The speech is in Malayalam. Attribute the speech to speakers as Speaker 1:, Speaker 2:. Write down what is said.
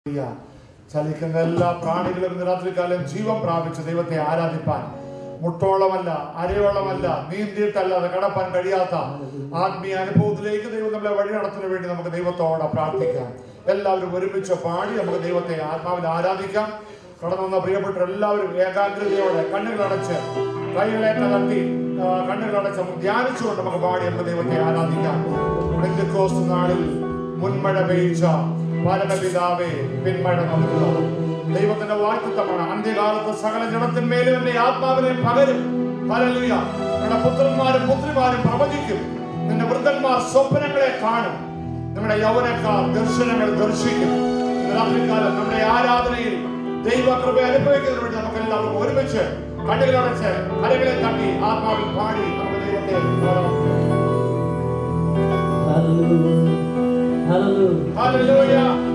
Speaker 1: ഹല്ലേലൂയ. ചലിക്കുന്ന എല്ലാ പ്രാണികളും ഇന്ന് രാത്രികാലം ജീവൻ പ്രാപിച്ച് ദൈവത്തെ ആരാധിപ്പാൻ മുട്ടോളമല്ല അരയോളമല്ല നീന്തിയിട്ടല്ലാതെ കടപ്പാൻ കഴിയാത്ത ആത്മീയ അനുഭവത്തിലേക്ക് ദൈവം നമ്മളെ വഴി നടത്തുന്നതിന് വേണ്ടി നമുക്ക് ദൈവത്തോടെ പ്രാർത്ഥിക്കാം എല്ലാവരും ഒരുമിച്ച് പാടി നമുക്ക് ദൈവത്തെ ആത്മാവിൽ ആരാധിക്കാം കടന്നു വന്ന പ്രിയപ്പെട്ട എല്ലാവരും ഏകാഗ്രതയോടെ കണ്ണുകളടച്ച് കൈകളേറ്റ തട്ടി ആ, കണ്ണുകളടച്ച് നമുക്ക് ധ്യാനിച്ചുകൊണ്ട് നമുക്ക് പാടി നമുക്ക് ദൈവത്തെ ആരാധിക്കാം പെന്തക്കോസ്ത് നാളിൽ മുൻമഴ പെയ്ച്ച പരമപിതാവേ പിന്മഴ നൽകുക ദൈവത്തിന്റെ വാക്തത്വമാണ് അന്ത്യകാലത്ത് സകല ജനത്തിന്മേലും എന്റെ ആത്മാവിനെ പകരും ഹല്ലേലൂയ നിങ്ങളുടെ പുത്രന്മാരും പുത്രിമാരും പ്രവചിക്കും നിന്റെ വൃദ്ധന്മാർ സ്വപ്നങ്ങളെ കാണും നമ്മുടെ യൗവനക്കാർ ദർശനങ്ങൾ ദർശിക്കും ഇന്ന് രാത്രികാലം നമ്മുടെ ആരാധനയിൽ ദൈവകൃപ അനുഭവിക്കുന്നതിന് വേണ്ടി നമുക്ക് എല്ലാവർക്കും ഒരുമിച്ച് കണ്ണുകളടച്ച് കരകളെ തട്ടി ആത്മാവിൽ പാടി നമുക്ക് ദൈവത്തെ ആരാധിക്കാം.
Speaker 2: Hallelujah. Hallelujah.
Speaker 1: Hallelujah.